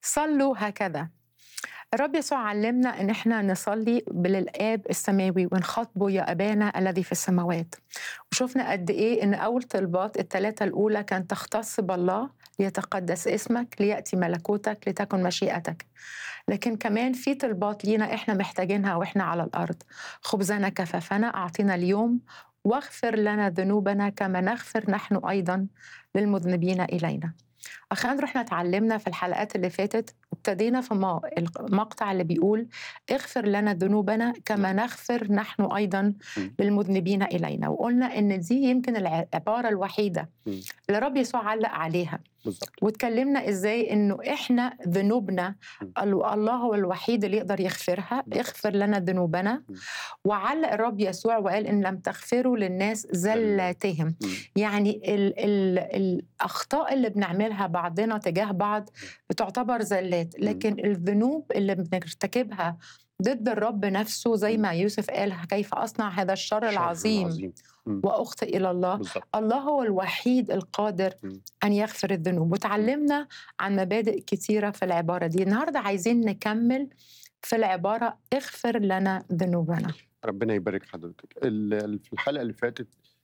صلوا هكذا الرب يسوع علمنا ان احنا نصلي للاب السماوي ونخاطبه يا ابانا الذي في السماوات وشفنا قد ايه ان اول طلبات الثلاثه الاولى كان تختص بالله ليتقدس اسمك لياتي ملكوتك لتكن مشيئتك لكن كمان في طلبات لينا احنا محتاجينها واحنا على الارض خبزنا كفافنا اعطينا اليوم واغفر لنا ذنوبنا كما نغفر نحن ايضا للمذنبين الينا اخ اندرو احنا اتعلمنا في الحلقات اللي فاتت ابتدينا في ما- المقطع اللي بيقول اغفر لنا ذنوبنا كما نغفر نحن ايضا م. للمذنبين الينا وقلنا ان دي يمكن العباره الوحيده م. اللي الرب يسوع علق عليها بالظبط واتكلمنا ازاي انه احنا ذنوبنا م. ال- الله هو الوحيد اللي يقدر يغفرها بالظبط. اغفر لنا ذنوبنا م. وعلق الرب يسوع وقال ان لم تغفروا للناس زلاتهم م. يعني ال ال الاخطاء اللي بنعملها بعضنا تجاه بعض بتعتبر زلات لكن الذنوب اللي بنرتكبها ضد الرب نفسه زي ما يوسف قال كيف اصنع هذا الشر شر العظيم م. واخطئ الى الله بالظبط الله هو الوحيد القادر م. ان يغفر الذنوب وتعلمنا عن مبادئ كثيره في العباره دي النهارده عايزين نكمل في العباره اغفر لنا ذنوبنا ربنا يبارك حضرتك ال- ال- في الحلقه اللي فاتت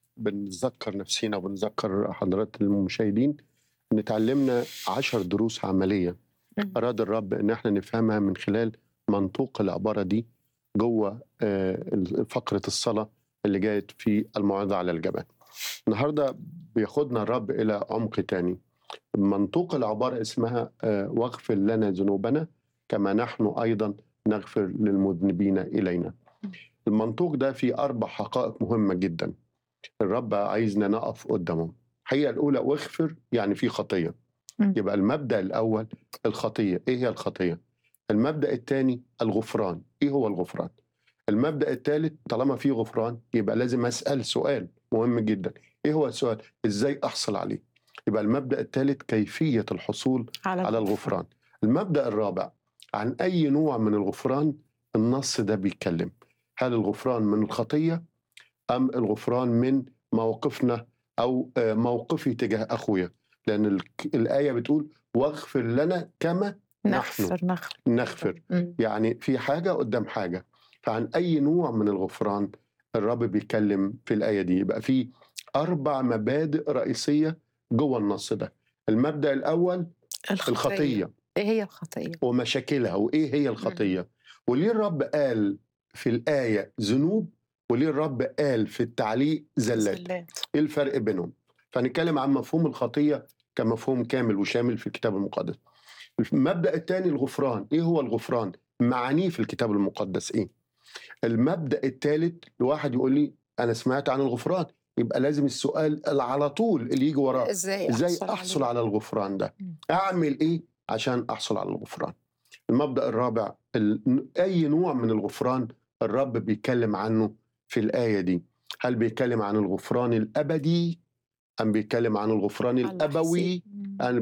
بنذكر نفسينا وبنذكر حضرات المشاهدين ان اتعلمنا عشر دروس عمليه مم. اراد الرب ان احنا نفهمها من خلال منطوق العباره دي جوه آه، ال- فقره الصلاه اللي جاءت في الموعظه على الجبل. النهارده بياخدنا الرب الى عمق تاني. منطوق العباره اسمها آه، واغفر لنا ذنوبنا كما نحن ايضا نغفر للمذنبين الينا. المنطوق ده فيه اربع حقائق مهمه جدا. الرب عايزنا نقف قدامهم. الحقيقه الاولى واغفر يعني في خطيه. مم. يبقى المبدا الاول الخطيه، ايه هي الخطيه؟ المبدا الثاني الغفران، ايه هو الغفران؟ المبدا الثالث طالما في غفران يبقى لازم اسال سؤال مهم جدا، ايه هو السؤال؟ ازاي احصل عليه؟ يبقى المبدا الثالث كيفيه الحصول على الغفران. المبدا الرابع عن اي نوع من الغفران النص ده بيتكلم. هل الغفران من الخطيه ام الغفران من موقفنا او آه، موقفي تجاه اخويا؟ لان ال- الايه بتقول واغفر لنا كما نغفر نغفر نغفر مم. يعني في حاجه قدام حاجه فعن اي نوع من الغفران الرب بيتكلم في الايه دي يبقى في اربع مبادئ رئيسيه جوه النص ده المبدا الاول الخطيه ايه هي الخطيه ومشاكلها وايه هي الخطيه وليه الرب قال في الايه ذنوب وليه الرب قال في التعليق زلات زلات ايه الفرق بينهم فنتكلم عن مفهوم الخطيه كمفهوم كامل وشامل في الكتاب المقدس المبدا الثاني الغفران ايه هو الغفران معانيه في الكتاب المقدس ايه المبدا الثالث الواحد يقول لي انا سمعت عن الغفران يبقى لازم السؤال اللي على طول اللي يجي وراه ازاي ازاي احصل عليه؟ على الغفران ده مم. اعمل ايه عشان احصل على الغفران المبدا الرابع ال- اي نوع من الغفران الرب بيتكلم عنه في الايه دي هل بيتكلم عن الغفران الابدي ام بيتكلم عن الغفران على الابوي حساب. مم. أنا